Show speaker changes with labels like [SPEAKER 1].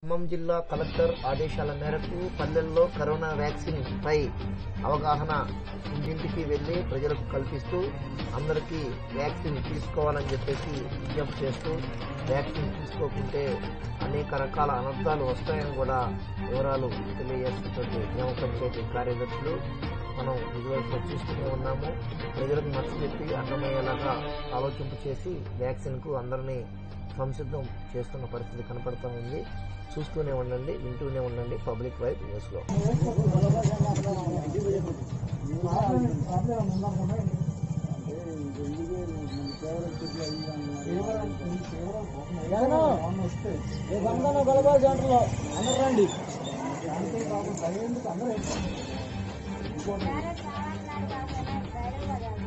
[SPEAKER 1] ఖమ్మం జిల్లా కలెక్టర్ ఆదేశాల మేరకు పల్లెల్లో కరోనా వ్యాక్సిన్ పై అవగాహన ఇంటింటికి వెళ్లి ప్రజలకు కల్పిస్తూ అందరికీ వ్యాక్సిన్ తీసుకోవాలని చెప్పేసి విజ్ఞప్తి చేస్తూ వ్యాక్సిన్ తీసుకోకుంటే అనేక రకాల అనర్థాలు వస్తాయని కూడా వివరాలు తెలియజేస్తున్నటువంటి గ్రామ పంచాయతీ కార్యదర్శులు మనం విజువల్స్ చూస్తూనే ఉన్నాము ప్రజలకు నచ్చజెప్పి అర్థమయ్యేలాగా ఆలోచింపు చేసి వ్యాక్సిన్ కు అందరినీ సంసిద్ధం చేస్తున్న పరిస్థితి కనపడతా ఉంది చూస్తూనే ఉండండి వింటూనే ఉండండి పబ్లిక్ వైబ్ న్యూస్ లో
[SPEAKER 2] గొలబాల్ సెంటర్లో అందరు రండి
[SPEAKER 3] పేరెంట్స్ రావట్లేదు కాకపోతే ధైర్యం కాదు